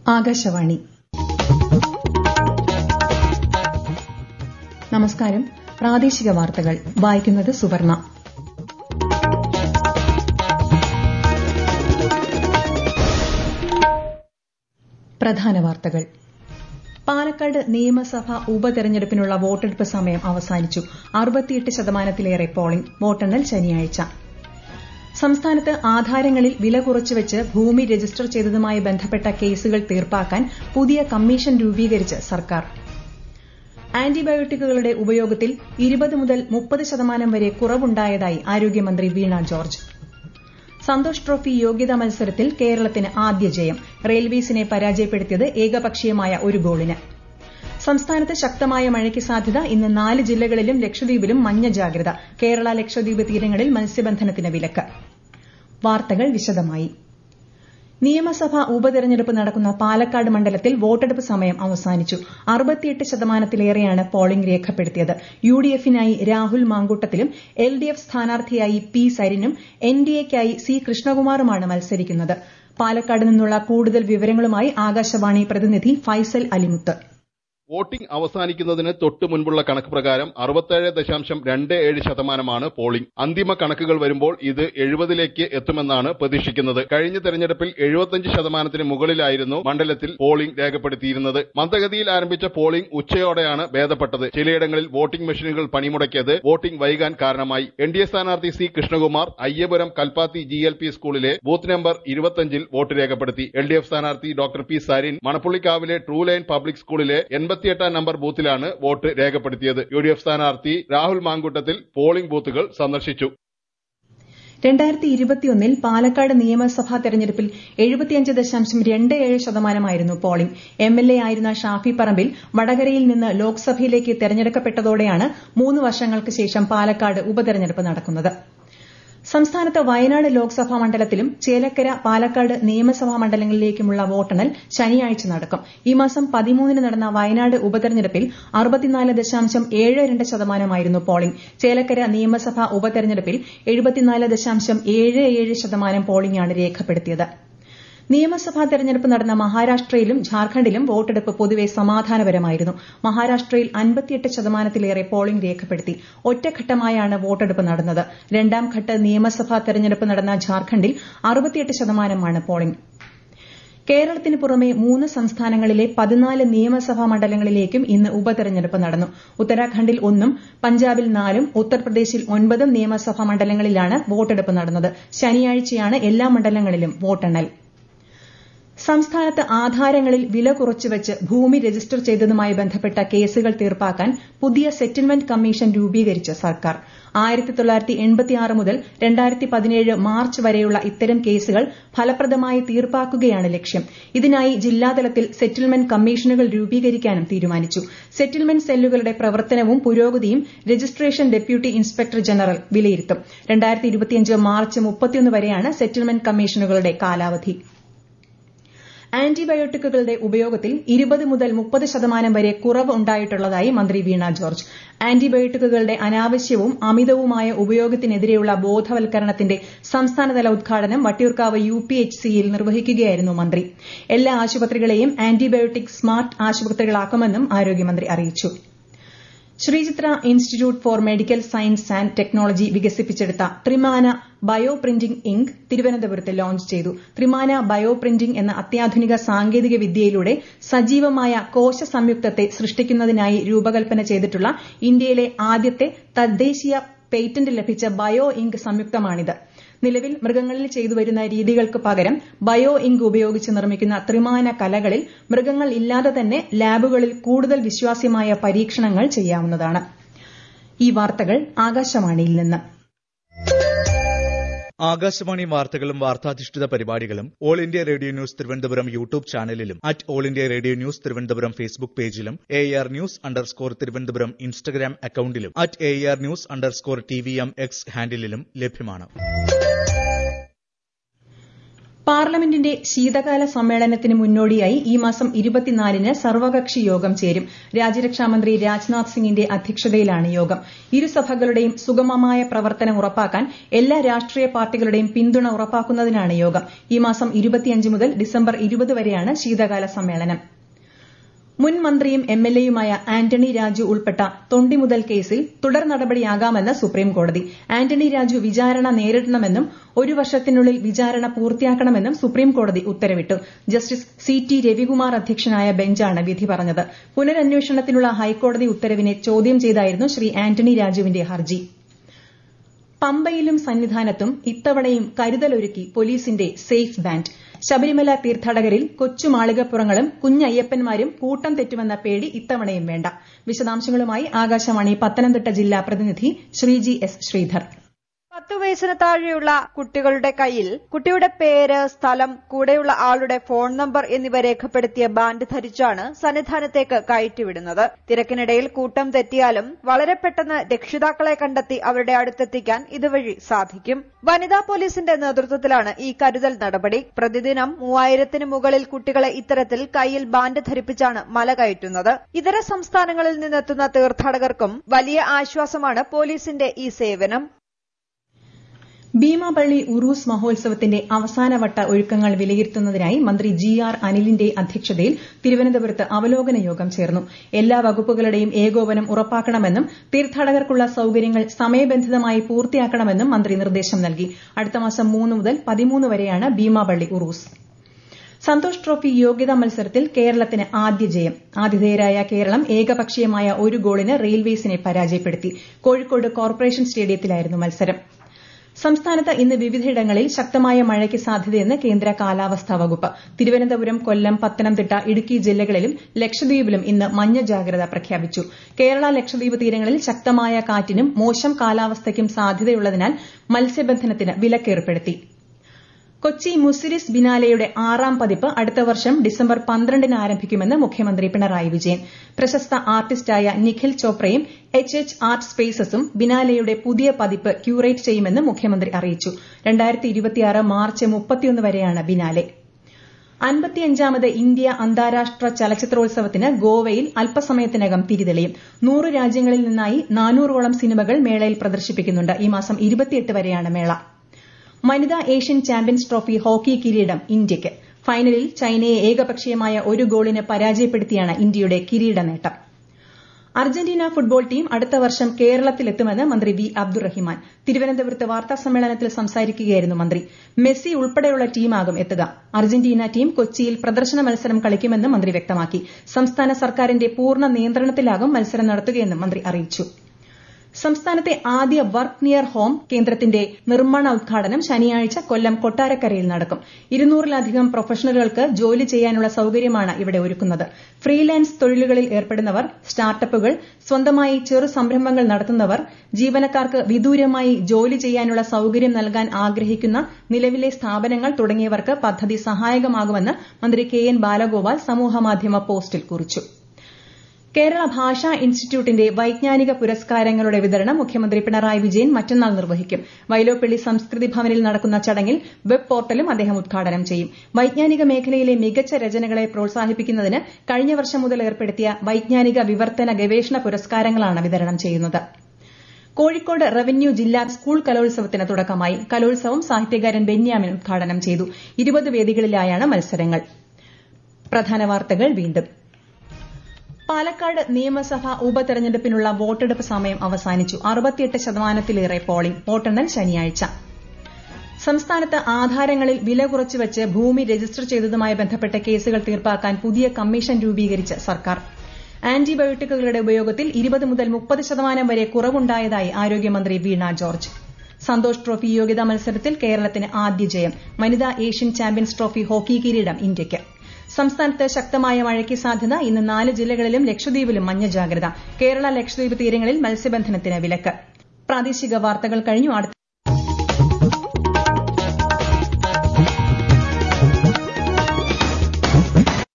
ആകാശവാണി നമസ്കാരം പ്രാദേശിക വാർത്തകൾ വായിക്കുന്നത് സുവർണ പ്രധാന വാർത്തകൾ പാലക്കാട് നിയമസഭാ ഉപതെരഞ്ഞെടുപ്പിനുള്ള വോട്ടെടുപ്പ് സമയം അവസാനിച്ചു അറുപത്തിയെട്ട് ശതമാനത്തിലേറെ പോളിംഗ് വോട്ടെണ്ണൽ ശനിയാഴ്ച സംസ്ഥാനത്ത് ആധാരങ്ങളിൽ വില കുറച്ചുവച്ച് ഭൂമി രജിസ്റ്റർ ചെയ്തതുമായി ബന്ധപ്പെട്ട കേസുകൾ തീർപ്പാക്കാൻ പുതിയ കമ്മീഷൻ രൂപീകരിച്ച് സർക്കാർ ആന്റിബയോട്ടിക്കുകളുടെ ഉപയോഗത്തിൽ ഇരുപത് മുതൽ മുപ്പത് ശതമാനം വരെ കുറവുണ്ടായതായി ആരോഗ്യമന്ത്രി വീണ ജോർജ് സന്തോഷ് ട്രോഫി യോഗ്യതാ മത്സരത്തിൽ കേരളത്തിന് ആദ്യ ജയം റെയിൽവേസിനെ പരാജയപ്പെടുത്തിയത് ഏകപക്ഷീയമായ ഒരു ഗോളിന് സംസ്ഥാനത്ത് ശക്തമായ മഴയ്ക്ക് സാധ്യത ഇന്ന് നാല് ജില്ലകളിലും ലക്ഷദ്വീപിലും മഞ്ഞ ജാഗ്രത കേരള ലക്ഷദ്വീപ് തീരങ്ങളിൽ മത്സ്യബന്ധനത്തിന് വിലക്ക് വാർത്തകൾ വിശദമായി നിയമസഭാ ഉപതെരഞ്ഞെടുപ്പ് നടക്കുന്ന പാലക്കാട് മണ്ഡലത്തിൽ വോട്ടെടുപ്പ് സമയം അവസാനിച്ചു അറുപത്തിയെട്ട് ശതമാനത്തിലേറെയാണ് പോളിംഗ് രേഖപ്പെടുത്തിയത് യുഡിഎഫിനായി രാഹുൽ മാങ്കൂട്ടത്തിലും എൽഡിഎഫ് സ്ഥാനാർത്ഥിയായി പി സരിനും എൻഡിഎയ്ക്കായി സി കൃഷ്ണകുമാറുമാണ് മത്സരിക്കുന്നത് പാലക്കാട് നിന്നുള്ള കൂടുതൽ വിവരങ്ങളുമായി ആകാശവാണി പ്രതിനിധി ഫൈസൽ അലിമുത്ത് വോട്ടിംഗ് അവസാനിക്കുന്നതിന് തൊട്ടു മുൻപുള്ള കണക്ക് പ്രകാരം അറുപത്തേഴ് ദശാംശം രണ്ട് ഏഴ് ശതമാനമാണ് പോളിംഗ് അന്തിമ കണക്കുകൾ വരുമ്പോൾ ഇത് എഴുപതിലേക്ക് എത്തുമെന്നാണ് പ്രതീക്ഷിക്കുന്നത് കഴിഞ്ഞ തെരഞ്ഞെടുപ്പിൽ എഴുപത്തിയഞ്ച് ശതമാനത്തിന് മുകളിലായിരുന്നു മണ്ഡലത്തിൽ പോളിംഗ് രേഖപ്പെടുത്തിയിരുന്നത് മന്ദഗതിയിൽ ആരംഭിച്ച പോളിംഗ് ഉച്ചയോടെയാണ് ഭേദപ്പെട്ടത് ചിലയിടങ്ങളിൽ വോട്ടിംഗ് മെഷീനുകൾ പണിമുടക്കിയത് വോട്ടിംഗ് വൈകാൻ കാരണമായി എൻ ഡി എ സ്ഥാനാർത്ഥി C Krishnakumar Ayyapuram Kalpathy G L P സ്കൂളിലെ ബൂത്ത് നമ്പർ ഇരുപത്തിയഞ്ചിൽ വോട്ട് രേഖപ്പെടുത്തി എൽ ഡി എഫ് സ്ഥാനാർത്ഥി ഡോക്ടർ പി സരിൻ മണപ്പുള്ളിക്കാവിലെ ട്രൂ ലൈൻ പബ്ലിക് സ്കൂളിലെ എൺപത്തിയെട്ടാം നമ്പർ ബൂത്തിലാണ് വോട്ട് രേഖപ്പെടുത്തിയത് യു ഡി എഫ് സ്ഥാനാർത്ഥി രാഹുൽ മാങ്കൂട്ടത്തിൽ പോളിംഗ് ബൂത്തുകൾ സന്ദർശിച്ചു രണ്ടായിരത്തി ഇരുപത്തിയൊന്നിൽ പാലക്കാട് നിയമസഭാ തെരഞ്ഞെടുപ്പിൽ എഴുപത്തിയഞ്ച് ദശാംശം രണ്ട് ഏഴ് ശതമാനമായിരുന്നു പോളിംഗ് എം എൽ എ ആയിരുന്ന ഷാഫി പറമ്പിൽ വടകരയിൽ നിന്ന് ലോക്സഭയിലേക്ക് തെരഞ്ഞെടുക്കപ്പെട്ടതോടെയാണ് മൂന്ന് വർഷങ്ങൾക്ക് ശേഷം പാലക്കാട് ഉപതെരഞ്ഞെടുപ്പ് നടക്കുന്നത് സംസ്ഥാനത്ത് വയനാട് ലോക്സഭാ മണ്ഡലത്തിലും ചേലക്കര പാലക്കാട് നിയമസഭാ മണ്ഡലങ്ങളിലേക്കുമുള്ള വോട്ടെണ്ണൽ ശനിയാഴ്ച നടക്കും ഈ മാസം പതിമൂന്നിന് നടന്ന വയനാട് ഉപതെരഞ്ഞെടുപ്പിൽ അറുപത്തിനാല് ദശാംശം ഏഴ് രണ്ട് ശതമാനമായിരുന്നു പോളിംഗ് ചേലക്കര നിയമസഭാ ഉപതെരഞ്ഞെടുപ്പിൽ എഴുപത്തിനാല് ദശാംശം ഏഴ് ഏഴ് ശതമാനം പോളിംഗാണ് രേഖപ്പെടുത്തിയത് നിയമസഭാ തെരഞ്ഞെടുപ്പ് നടന്ന മഹാരാഷ്ട്രയിലും ഝാർഖണ്ഡിലും വോട്ടെടുപ്പ് പൊതുവെ സമാധാനപരമായിരുന്നു മഹാരാഷ്ട്രയിൽ അൻപത്തിയെട്ട് ശതമാനത്തിലേറെ പോളിംഗ് രേഖപ്പെടുത്തി ഒറ്റഘട്ടമായാണ് വോട്ടെടുപ്പ് നടന്നത് രണ്ടാം ഘട്ട നിയമസഭാ തെരഞ്ഞെടുപ്പ് നടന്ന ഝാർഖണ്ഡിൽ അറുപത്തിയെട്ട് ശതമാനമാണ് പോളിംഗ് കേരളത്തിന് പുറമെ മൂന്ന് സംസ്ഥാനങ്ങളിലെ പതിനാല് നിയമസഭാ മണ്ഡലങ്ങളിലേക്കും ഇന്ന് ഉപതെരഞ്ഞെടുപ്പ് നടന്നു ഉത്തരാഖണ്ഡിൽ ഒന്നും പഞ്ചാബിൽ നാലും ഉത്തർപ്രദേശിൽ ഒൻപതും നിയമസഭാ മണ്ഡലങ്ങളിലാണ് വോട്ടെടുപ്പ് നടന്നത് ശനിയാഴ്ചയാണ് എല്ലാ മണ്ഡലങ്ങളിലും വോട്ടെണ്ണൽ സംസ്ഥാനത്ത് ആധാരങ്ങളിൽ വില കുറച്ചുവച്ച് ഭൂമി രജിസ്റ്റർ ചെയ്തതുമായി ബന്ധപ്പെട്ട കേസുകൾ തീർപ്പാക്കാൻ പുതിയ സെറ്റിൽമെന്റ് കമ്മീഷൻ രൂപീകരിച്ച് സർക്കാർ ആയിരത്തി തൊള്ളായിരത്തി എൺപത്തിയാറ് മുതൽ രണ്ടായിരത്തി പതിനേഴ് മാർച്ച് വരെയുള്ള ഇത്തരം കേസുകൾ ഫലപ്രദമായി തീർപ്പാക്കുകയാണ് ലക്ഷ്യം ഇതിനായി ജില്ലാതലത്തിൽ സെറ്റിൽമെന്റ് കമ്മീഷനുകൾ രൂപീകരിക്കാനും തീരുമാനിച്ചു സെറ്റിൽമെന്റ് സെല്ലുകളുടെ പ്രവർത്തനവും പുരോഗതിയും രജിസ്ട്രേഷൻ ഡെപ്യൂട്ടി ഇൻസ്പെക്ടർ ജനറൽ വിലയിരുത്തും രണ്ടായിരത്തി മാർച്ച് മുപ്പത്തിയൊന്ന് വരെയാണ് സെറ്റിൽമെന്റ് കമ്മീഷനുകളുടെ കാലാവധി ആന്റിബയോട്ടിക്കുകളുടെ ഉപയോഗത്തിൽ ഇരുപത് മുതൽ മുപ്പത് ശതമാനം വരെ കുറവ് ഉണ്ടായിട്ടുള്ളതായി മന്ത്രി വീണ ജോർജ് ആന്റിബയോട്ടിക്കുകളുടെ അനാവശ്യവും അമിതവുമായ ഉപയോഗത്തിനെതിരെയുള്ള ബോധവൽക്കരണത്തിന്റെ സംസ്ഥാനതല ഉദ്ഘാടനം വട്ടിയൂർക്കാവ് യു പി എച്ച് സിയിൽ നിർവഹിക്കുകയായിരുന്നു മന്ത്രി എല്ലാ ആശുപത്രികളെയും ആന്റിബയോട്ടിക് സ്മാർട്ട് ആശുപത്രികളാക്കുമെന്നും ആരോഗ്യമന്ത്രി അറിയിച്ചു Sree Chitra institute for medical science and technology വികസിപ്പിച്ചെടുത്ത ത്രിമാന ബയോ പ്രിന്റിംഗ് ഇങ്ക് തിരുവനന്തപുരത്ത് ലോഞ്ച് ചെയ്തു ത്രിമാന ബയോ പ്രിന്റിംഗ് എന്ന അത്യാധുനിക സാങ്കേതിക വിദ്യയിലൂടെ സജീവമായ കോശ സംയുക്തത്തെ സൃഷ്ടിക്കുന്നതിനായി രൂപകൽപ്പന ചെയ്തിട്ടുള്ള ഇന്ത്യയിലെ ആദ്യത്തെ തദ്ദേശീയ പേറ്റന്റ് ലഭിച്ച ബയോ ഇങ്ക് സംയുക്തമാണിത് നിലവിൽ മൃഗങ്ങളിൽ ചെയ്തുവരുന്ന രീതികൾക്ക് പകരം ബയോ ഇങ്ക് ഉപയോഗിച്ച് നിർമ്മിക്കുന്ന ത്രിമാന കലകളിൽ മൃഗങ്ങൾ ഇല്ലാതെ തന്നെ ലാബുകളിൽ കൂടുതൽ വിശ്വാസ്യമായ പരീക്ഷണങ്ങൾ ചെയ്യാവുന്നതാണ് ഈ വാർത്തകൾ ആകാശവാണിയിൽ നിന്ന് ആകാശവാണി വാർത്തകളും വാർത്താധിഷ്ഠിത പരിപാടികളും all India radio news Thiruvananthapuram YouTube ചാനലിലും at all India radio news Thiruvananthapuram Facebook പേജിലും A R news underscore Thiruvananthapuram Instagram അക്കൌണ്ടിലും at A R news underscore T V M X ഹാൻഡിലും ലഭ്യമാണ് പാർലമെന്റിന്റെ ശീതകാല സമ്മേളനത്തിന് മുന്നോടിയായി ഈ മാസം ഇരുപത്തിനാലിന് സർവകക്ഷി യോഗം ചേരും രാജ്യരക്ഷാമന്ത്രി രാജ്നാഥ് സിംഗിന്റെ അധ്യക്ഷതയിലാണ് യോഗം ഇരുസഭകളുടെയും സുഗമമായ പ്രവർത്തനം ഉറപ്പാക്കാൻ എല്ലാ രാഷ്ട്രീയ പാർട്ടികളുടെയും പിന്തുണ ഉറപ്പാക്കുന്നതിനാണ് യോഗം ഈ മാസം ഇരുപത്തിയഞ്ച് മുതൽ ഡിസംബർ ഇരുപത് വരെയാണ് ശീതകാല സമ്മേളനം മുൻ മന്ത്രിയും എംഎൽഎയുമായ ആന്റണി രാജു ഉൾപ്പെട്ട തൊണ്ടിമുതൽ കേസിൽ തുടർ നടപടിയാകാമെന്ന് സുപ്രീംകോടതി ആന്റണി രാജു വിചാരണ നേരിടണമെന്നും ഒരു വർഷത്തിനുള്ളിൽ വിചാരണ പൂർത്തിയാക്കണമെന്നും സുപ്രീംകോടതി ഉത്തരവിട്ടു ജസ്റ്റിസ് സി ടി രവികുമാർ അധ്യക്ഷനായ ബെഞ്ചാണ് വിധി പറഞ്ഞത് പുനരന്വേഷണത്തിനുള്ള ഹൈക്കോടതി ഉത്തരവിനെ ചോദ്യം ചെയ്തായിരുന്നു ശ്രീ ആന്റണി രാജുവിന്റെ ഹർജി പമ്പയിലും സന്നിധാനത്തും ഇത്തവണയും കരുതലൊരുക്കി പോലീസിന്റെ സേഫ് ബാൻഡ് ശബരിമല തീർത്ഥാടകരിൽ കൊച്ചുമാളികപ്പുറങ്ങളും കുഞ്ഞയ്യപ്പന്മാരും കൂട്ടം തെറ്റുമെന്ന പേടി ഇത്തവണയും വേണ്ട വിശദാംശങ്ങളുമായി ആകാശവാണി പത്തനംതിട്ട ജില്ലാ പ്രതിനിധി ശ്രീജി എസ് ശ്രീധർ പത്തു വയസ്സിന് താഴെയുള്ള കുട്ടികളുടെ കയ്യിൽ കുട്ടിയുടെ പേര് സ്ഥലം കൂടെയുള്ള ആളുടെ ഫോൺ നമ്പർ എന്നിവ രേഖപ്പെടുത്തിയ ബാൻഡ് ധരിച്ചാണ് സന്നിധാനത്തേക്ക് കയറ്റിവിടുന്നത് തിരക്കിനിടയിൽ കൂട്ടം തെറ്റിയാലും വളരെ പെട്ടെന്ന് രക്ഷിതാക്കളെ കണ്ടെത്തി അവരുടെ അടുത്തെത്തിക്കാൻ ഇതുവഴി സാധിക്കും വനിതാ പോലീസിന്റെ നേതൃത്വത്തിലാണ് ഈ കരുതൽ നടപടി പ്രതിദിനം മൂവായിരത്തിന് മുകളിൽ കുട്ടികളെ ഇത്തരത്തിൽ കയ്യിൽ ബാൻഡ് ധരിപ്പിച്ചാണ് മല കയറ്റുന്നത് ഇതര സംസ്ഥാനങ്ങളിൽ നിന്നെത്തുന്ന തീർത്ഥാടകർക്കും വലിയ ആശ്വാസമാണ് പോലീസിന്റെ ഈ സേവനം ഭീമാപള്ളി ഉറൂസ് മഹോത്സവത്തിന്റെ അവസാനവട്ട ഒരുക്കങ്ങൾ വിലയിരുത്തുന്നതിനായി മന്ത്രി ജി ആർ അനിലിന്റെ അധ്യക്ഷതയിൽ തിരുവനന്തപുരത്ത് അവലോകന യോഗം ചേർന്നു എല്ലാ വകുപ്പുകളുടെയും ഏകോപനം ഉറപ്പാക്കണമെന്നും തീർത്ഥാടകർക്കുള്ള സൌകര്യങ്ങൾ സമയബന്ധിതമായി പൂർത്തിയാക്കണമെന്നും മന്ത്രി നിർദ്ദേശം നൽകി അടുത്ത മാസം മൂന്ന് മുതൽ പതിമൂന്ന് വരെയാണ് ഭീമാപള്ളി ഉറൂസ് സന്തോഷ് ട്രോഫി യോഗ്യതാ മത്സരത്തിൽ കേരളത്തിന് ആദ്യ ജയം ആതിഥേയരായ കേരളം ഏകപക്ഷീയമായ ഒരു ഗോളിന് റെയിൽവേസിനെ പരാജയപ്പെടുത്തി കോഴിക്കോട് കോർപ്പറേഷൻ സ്റ്റേഡിയത്തിലായിരുന്നു മത്സരം സംസ്ഥാനത്ത് ഇന്ന് വിവിധയിടങ്ങളിൽ ശക്തമായ മഴയ്ക്ക് സാധ്യതയെന്ന് കേന്ദ്ര കാലാവസ്ഥാ വകുപ്പ് തിരുവനന്തപുരം കൊല്ലം പത്തനംതിട്ട ഇടുക്കി ജില്ലകളിലും ലക്ഷദ്വീപിലും ഇന്ന് മഞ്ഞ ജാഗ്രത പ്രഖ്യാപിച്ചു കേരള ലക്ഷദ്വീപ് തീരങ്ങളിൽ ശക്തമായ കാറ്റിനും മോശം കാലാവസ്ഥയ്ക്കും സാധ്യതയുള്ളതിനാൽ മത്സ്യബന്ധനത്തിന് വിലക്കേർപ്പെടുത്തി കൊച്ചി മുസിരിസ് ബിനാലെയുടെ ആറാം പതിപ്പ് അടുത്ത വർഷം ഡിസംബർ പന്ത്രണ്ടിന് ആരംഭിക്കുമെന്ന് മുഖ്യമന്ത്രി പിണറായി വിജയൻ പ്രശസ്ത ആർട്ടിസ്റ്റായ നിഖിൽ ചോപ്രയും എച്ച് എച്ച് ആർട്ട് സ്പേസസും ബിനാലെയുടെ പുതിയ പതിപ്പ് ക്യൂറേറ്റ് ചെയ്യുമെന്ന് മുഖ്യമന്ത്രി അറിയിച്ചു മാർച്ച് മുപ്പത്തിയൊന്ന് വരെയാണ് ബിനാലെ അൻപത്തിയഞ്ചാമത് ഇന്ത്യ അന്താരാഷ്ട്ര ചലച്ചിത്രോത്സവത്തിന് ഗോവയിൽ അല്പസമയത്തിനകം തിരിതെളിയും നൂറ് രാജ്യങ്ങളിൽ നിന്നായി നാനൂറോളം സിനിമകൾ മേളയിൽ പ്രദർശിപ്പിക്കുന്നുണ്ട് ഈ മാസം ഇരുപത്തിയെട്ട് വരെയാണ് മേള വനിതാ ഏഷ്യൻ ചാമ്പ്യൻസ് ട്രോഫി ഹോക്കി കിരീടം ഇന്ത്യയ്ക്ക് ഫൈനലിൽ ചൈനയെ ഏകപക്ഷീയമായ ഒരു ഗോളിന് പരാജയപ്പെടുത്തിയാണ് ഇന്ത്യയുടെ കിരീട നേട്ടം അർജന്റീന ഫുട്ബോൾ ടീം അടുത്ത വർഷം കേരളത്തിലെത്തുമെന്ന് മന്ത്രി വി അബ്ദുറഹിമാൻ തിരുവനന്തപുരത്ത് വാർത്താസമ്മേളനത്തിൽ സംസാരിക്കുകയായിരുന്നു മന്ത്രി മെസ്സി ഉൾപ്പെടെയുള്ള ടീമാകും എത്തുക അർജന്റീന ടീം കൊച്ചിയിൽ പ്രദർശന മത്സരം കളിക്കുമെന്ന് മന്ത്രി വ്യക്തമാക്കി സംസ്ഥാന സർക്കാരിന്റെ പൂർണ്ണ നിയന്ത്രണത്തിലാകും മത്സരം നടത്തുകയെന്നും മന്ത്രി അറിയിച്ചു സംസ്ഥാനത്തെ ആദ്യ വർക്ക് നിയർ ഹോം കേന്ദ്രത്തിന്റെ നിർമ്മാണ ഉദ്ഘാടനം ശനിയാഴ്ച കൊല്ലം കൊട്ടാരക്കരയിൽ നടക്കും ഇരുന്നൂറിലധികം പ്രൊഫഷണലുകൾക്ക് ജോലി ചെയ്യാനുള്ള സൌകര്യമാണ് ഇവിടെ ഒരുക്കുന്നത് ഫ്രീലാൻസ് തൊഴിലുകളിൽ ഏർപ്പെടുന്നവർ സ്റ്റാർട്ടപ്പുകൾ സ്വന്തമായി ചെറു സംരംഭങ്ങൾ നടത്തുന്നവർ ജീവനക്കാർക്ക് വിദൂരമായി ജോലി ചെയ്യാനുള്ള സൌകര്യം നൽകാൻ ആഗ്രഹിക്കുന്ന നിലവിലെ സ്ഥാപനങ്ങൾ തുടങ്ങിയവർക്ക് പദ്ധതി സഹായകമാകുമെന്ന് മന്ത്രി കെ എൻ ബാലഗോപാൽ സമൂഹമാധ്യമ പോസ്റ്റിൽ കുറിച്ചു കേരള ഭാഷാ ഇൻസ്റ്റിറ്റ്യൂട്ടിന്റെ വൈജ്ഞാനിക പുരസ്കാരങ്ങളുടെ വിതരണം മുഖ്യമന്ത്രി പിണറായി വിജയൻ മറ്റന്നാൾ നിർവഹിക്കും വൈലോപ്പിള്ളി സംസ്കൃതി ഭവനിൽ നടക്കുന്ന ചടങ്ങിൽ വെബ് പോർട്ടലും അദ്ദേഹം ഉദ്ഘാടനം ചെയ്യും വൈജ്ഞാനിക മേഖലയിലെ മികച്ച രചനകളെ പ്രോത്സാഹിപ്പിക്കുന്നതിന് കഴിഞ്ഞ വർഷം മുതൽ ഏർപ്പെടുത്തിയ വൈജ്ഞാനിക വിവർത്തന ഗവേഷണ പുരസ്കാരങ്ങളാണ് വിതരണം ചെയ്യുന്നത് കോഴിക്കോട് റവന്യൂ ജില്ലാ സ്കൂൾ കലോത്സവത്തിന് തുടക്കമായി കലോത്സവം സാഹിത്യകാരൻ ബെന്യാമിൻ ഉദ്ഘാടനം ചെയ്തു ഇരുപത് വേദികളിലായാണ് മത്സരങ്ങൾ പ്രധാന വാർത്തകൾ വീണ്ടും പാലക്കാട് നിയമസഭാ ഉപതെരഞ്ഞെടുപ്പിനുള്ള വോട്ടെടുപ്പ് സമയം അവസാനിച്ചു അറുപത്തിയെട്ട് ശതമാനത്തിലേറെ പോളിംഗ് വോട്ടെണ്ണൽ ശനിയാഴ്ച സംസ്ഥാനത്ത് ആധാരങ്ങളിൽ വില കുറച്ചുവച്ച് ഭൂമി രജിസ്റ്റർ ചെയ്തതുമായി ബന്ധപ്പെട്ട കേസുകൾ തീർപ്പാക്കാൻ പുതിയ കമ്മീഷൻ രൂപീകരിച്ച് സർക്കാർ ആന്റിബയോട്ടിക്കുകളുടെ ഉപയോഗത്തിൽ ഇരുപത് മുതൽ മുപ്പത് ശതമാനം വരെ കുറവുണ്ടായതായി ആരോഗ്യമന്ത്രി വീണ ജോർജ് സന്തോഷ് ട്രോഫി യോഗ്യതാ മത്സരത്തിൽ കേരളത്തിന് ആദ്യ ജയം വനിതാ ഏഷ്യൻ ചാമ്പ്യൻസ് ട്രോഫി ഹോക്കി കിരീടം ഇന്ത്യയ്ക്ക് സംസ്ഥാനത്ത് ശക്തമായ മഴയ്ക്ക് സാധ്യത ഇന്ന് നാല് ജില്ലകളിലും ലക്ഷദ്വീപിലും മഞ്ഞ ജാഗ്രത കേരള ലക്ഷദ്വീപ് തീരങ്ങളിൽ മത്സ്യബന്ധനത്തിന് വിലക്ക് പ്രാദേശിക വാർത്തകൾ കഴിഞ്ഞു